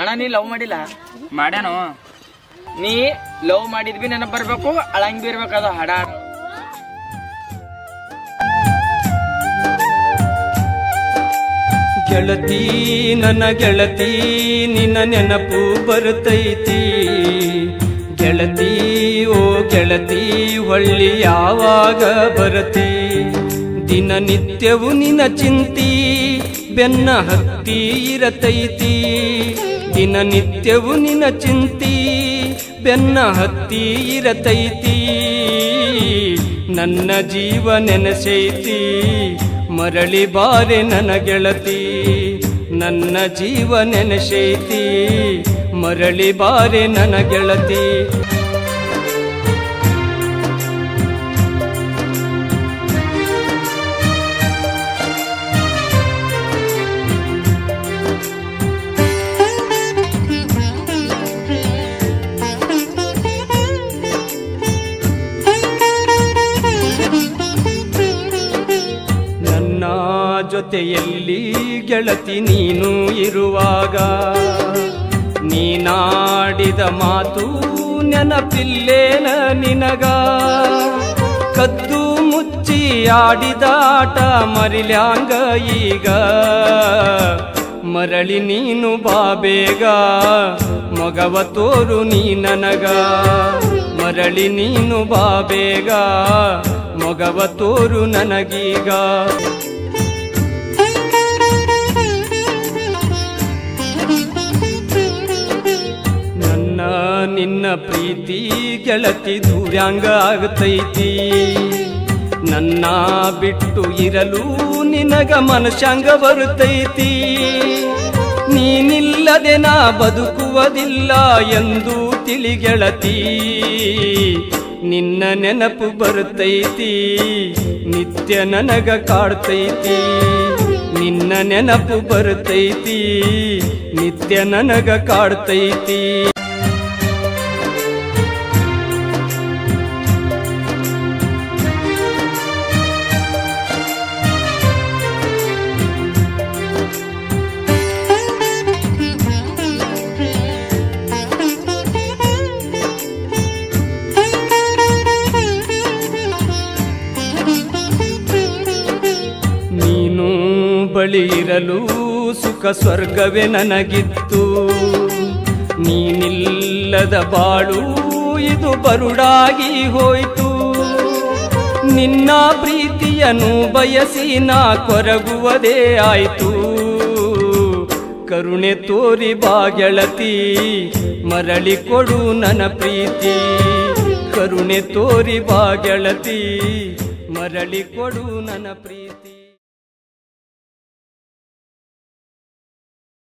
ಅಣ್ಣ ನೀ ಲವ್ ಮಾಡಿಲ್ಲ ಮಾಡ್ಯಾನು ನೀ ಲವ್ ಮಾಡಿದ್ ಬಿ ನೆನಪ್ ಬರ್ಬೇಕು ಅಳಂಗ್ ಬಿ ಇರ್ಬೇಕು ಅದು ಹಾಡ ಗೆಳತಿ ನನ್ನ ಗೆಳತಿ ನಿನ್ನ ನೆನಪು ಬರ್ತೈತಿ ಗೆಳತಿ ಓ ಗೆಳತಿ ಹೊಳ್ಳಿ ಯಾವಾಗ ಬರತಿ ದಿನನಿತ್ಯವು ನಿನ್ನ ಚಿಂತಿ ಬೆನ್ನ ಹತ್ತಿ ಇರತೈತಿ ದಿನನಿತ್ಯವು ನಿನ್ನ ಚಿಂತಿ ಬೆನ್ನ ಹತ್ತಿ ಇರತೈತಿ ನನ್ನ ಜೀವ ನೆನಸೈತಿ ಮರಳಿ ಬಾರೆ ನನ್ನ ಗೆಳತಿ ನನ್ನ ಜೀವ ನೆನಸೈತಿ ಮರಳಿ ಬಾರೆ ನನ್ನ ಗೆಳತಿ ನನ್ನ ಜೊತೆಯಲ್ಲಿ ಗೆಳತಿ ನೀನು ಇರುವಾಗ ನೀನಾಡಿದ ಮಾತು ನೆನಪಿಲ್ಲೇನ ನಿನಗ ಕದ್ದು ಮುಚ್ಚಿ ಆಡಿದ ಆಟ ಮರಿಲ್ಯಾಂಗ ಈಗ ಮರಳಿ ನೀನು ಬಾಬೇಗ ಮಗವ ತೋರು ನೀ ನನಗ ಮರಳಿ ನೀನು ಬಾಬೇಗ ಮೊಗವ ತೋರು ನನಗೀಗ ನನ್ನ ನಿನ್ನ ಪ್ರೀತಿ ಗೆಳತಿ ದೂರ್ಯಾಂಗ ಆಗತೈತಿ ನನ್ನ ಬಿಟ್ಟು ಇರಲು ನಿನಗ ಮನಶಂಗ ಬರುತ್ತೈತಿ ನೀನಿಲ್ಲದೆ ನಾ ಬದುಕುವುದಿಲ್ಲ ಎಂದು ತಿಳಿಗೆಳತಿ ನಿನ್ನ ನೆನಪು ಬರುತ್ತೈತಿ ನಿತ್ಯ ನನಗ ಕಾಡ್ತೈತಿ ನಿನ್ನ ನೆನಪು ಬರುತ್ತೈತಿ ನಿತ್ಯ ನನಗ ಕಾಡ್ತೈತಿ ನೀನು ಬಳಿ ಇರಲು ಸುಖ ಸ್ವರ್ಗವೇ ನನಗಿತ್ತು ನೀನಿಲ್ಲದ ಬಾಳು ಇದು ಬರುಡಾಗಿ ಹೋಯ್ತು ನಿನ್ನ ಪ್ರೀತಿಯನ್ನು ಬಯಸಿ ನಾ ಕೊರಗುವುದೇ ಆಯ್ತು ಕರುಣೆ ತೋರಿ ಬಾ ಗೆಳತಿ ಮರಳಿ ಕೊಡು ನನ್ನ ಪ್ರೀತಿ ಕರುಣೆ ತೋರಿ ಬಾ ಗೆಳತಿ ಮರಳಿ ಕೊಡು ನನ್ನ ಪ್ರೀತಿ